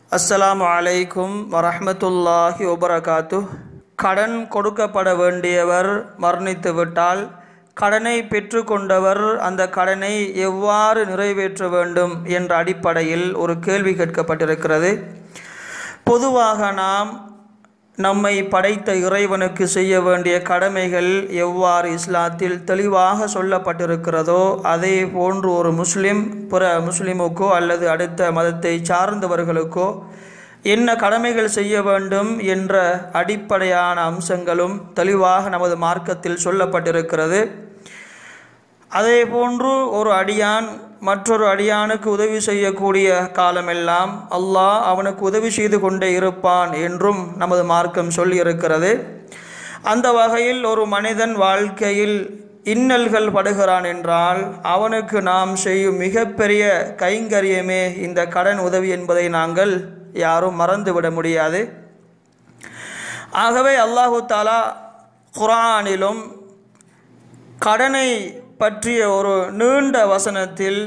அஸ்ஸலாமு அலைக்கும் வரஹ்மத்துல்லாஹி வபரகாத்து கடன் கொடுக்கப்பட வேண்டியவர் மரணித்து விட்டால் கடனை பெற்றுக்கொண்டவர் அந்த கடனை எவ்வாறு நிறைவேற்ற வேண்டும் என்ற அடிப்படையில் ஒரு கேள்வி கேட்கப்பட்டிருக்கிறது பொதுவாக நாம் நம்மை படைத்த இறைவனுக்கு செய்ய வேண்டிய கடமைகள் எவ்வாறு இஸ்லாத்தில் தெளிவாக சொல்லப்பட்டிருக்கிறதோ அதே போன்று ஒரு முஸ்லிம் பிற முஸ்லிமுக்கோ அல்லது அடுத்த மதத்தை சார்ந்தவர்களுக்கோ என்ன கடமைகள் செய்ய வேண்டும் என்ற அடிப்படையான அம்சங்களும் தெளிவாக நமது மார்க்கத்தில் சொல்லப்பட்டிருக்கிறது அதே போன்று ஒரு அடியான் மற்றொரு அடியானுக்கு உதவி செய்யக்கூடிய காலமெல்லாம் அல்லாஹ் அவனுக்கு உதவி செய்து கொண்டே இருப்பான் என்றும் நமது மார்க்கம் சொல்லியிருக்கிறது அந்த வகையில் ஒரு மனிதன் வாழ்க்கையில் இன்னல்கள் படுகிறான் என்றால் அவனுக்கு நாம் செய்யும் மிகப்பெரிய கைங்கரியமே இந்த கடன் உதவி என்பதை நாங்கள் யாரும் மறந்துவிட முடியாது ஆகவே அல்லாஹு தாலா குரானிலும் கடனை பற்றிய ஒரு நீண்ட வசனத்தில்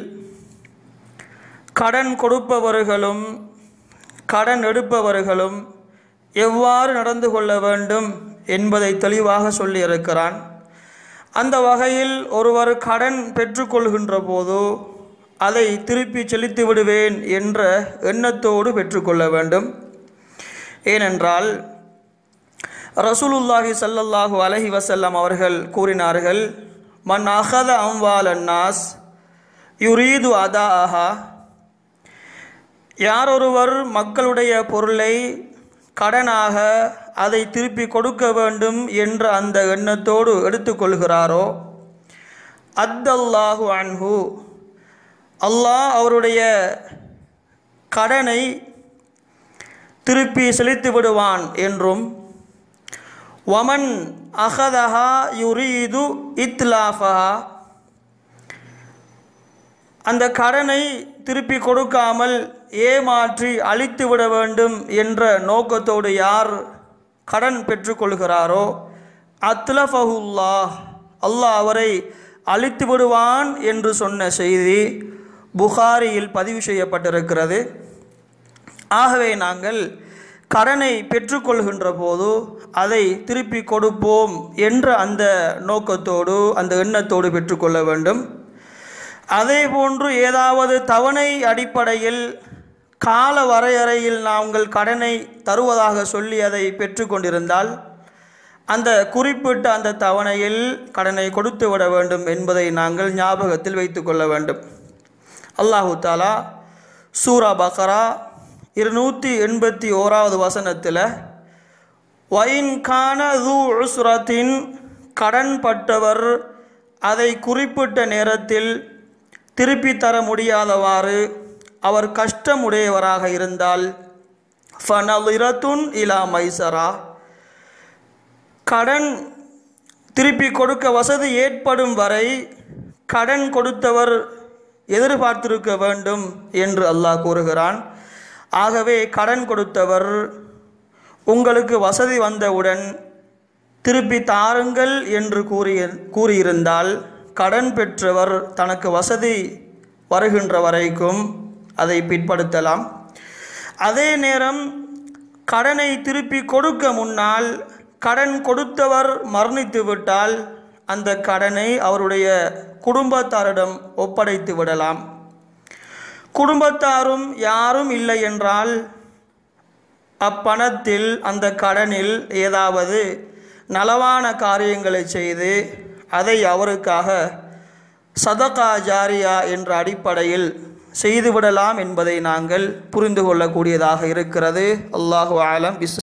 கடன் கொடுப்பவர்களும் கடன் எடுப்பவர்களும் எவ்வாறு நடந்து கொள்ள வேண்டும் என்பதை தெளிவாக சொல்லியிருக்கிறான் அந்த வகையில் ஒருவர் கடன் பெற்றுக்கொள்கின்ற போது அதை திருப்பி செலுத்தி விடுவேன் என்ற எண்ணத்தோடு பெற்றுக்கொள்ள வேண்டும் ஏனென்றால் ரசூலுல்லாஹி சல்லல்லாஹு அலஹி வசல்லம் அவர்கள் கூறினார்கள் மன் அகத அம்வால் அன்னாஸ் யுரீது அதா ஆஹா யாரொருவர் மக்களுடைய பொருளை கடனாக அதை திருப்பி கொடுக்க வேண்டும் என்ற அந்த எண்ணத்தோடு எடுத்துக்கொள்கிறாரோ அத்தல்லாஹு அன்ஹு அல்லாஹ் அவருடைய கடனை திருப்பி செலுத்தி விடுவான் என்றும் வமன் அகதஹா யுரீது இத்லாஃபஹா அந்த கடனை திருப்பி கொடுக்காமல் ஏமாற்றி அழித்து விட வேண்டும் என்ற நோக்கத்தோடு யார் கடன் பெற்றுக்கொள்கிறாரோ அத்லஃபஹுல்லா அல்லாஹ் அவரை அழித்து விடுவான் என்று சொன்ன செய்தி புகாரியில் பதிவு செய்யப்பட்டிருக்கிறது ஆகவே நாங்கள் கடனை பெற்றுக்கொள்கின்ற போது அதை திருப்பி கொடுப்போம் என்ற அந்த நோக்கத்தோடு அந்த எண்ணத்தோடு பெற்றுக்கொள்ள வேண்டும் அதே போன்று ஏதாவது தவணை அடிப்படையில் கால வரையறையில் நாங்கள் கடனை தருவதாக சொல்லி அதை பெற்றுக்கொண்டிருந்தால் அந்த குறிப்பிட்ட அந்த தவணையில் கடனை கொடுத்து விட வேண்டும் என்பதை நாங்கள் ஞாபகத்தில் வைத்துக்கொள்ள வேண்டும் அல்லாஹு தாலா சூரா பக்ரா இருநூற்றி எண்பத்தி ஓராவது வசனத்தில் ஒயின் கான து உஸ்ரத்தின் கடன் பட்டவர் அதை குறிப்பிட்ட நேரத்தில் திருப்பி தர முடியாதவாறு அவர் கஷ்டமுடையவராக இருந்தால் ஃபனலிரத்துன் இலா மைசரா கடன் திருப்பி கொடுக்க வசதி ஏற்படும் வரை கடன் கொடுத்தவர் எதிர்பார்த்திருக்க வேண்டும் என்று அல்லாஹ் கூறுகிறான் ஆகவே கடன் கொடுத்தவர் உங்களுக்கு வசதி வந்தவுடன் திருப்பி தாருங்கள் என்று கூறிய கூறியிருந்தால் கடன் பெற்றவர் தனக்கு வசதி வருகின்ற வரைக்கும் அதை பிற்படுத்தலாம் அதே நேரம் கடனை திருப்பி கொடுக்க முன்னால் கடன் கொடுத்தவர் மரணித்து விட்டால் அந்த கடனை அவருடைய குடும்பத்தாரிடம் ஒப்படைத்து விடலாம் குடும்பத்தாரும் யாரும் இல்லை என்றால் அப்பணத்தில் அந்த கடனில் ஏதாவது நலவான காரியங்களை செய்து அதை அவருக்காக சதகா ஜாரியா என்ற அடிப்படையில் செய்துவிடலாம் என்பதை நாங்கள் புரிந்து கொள்ளக்கூடியதாக இருக்கிறது அல்லாஹு ஆலம் பிஸ்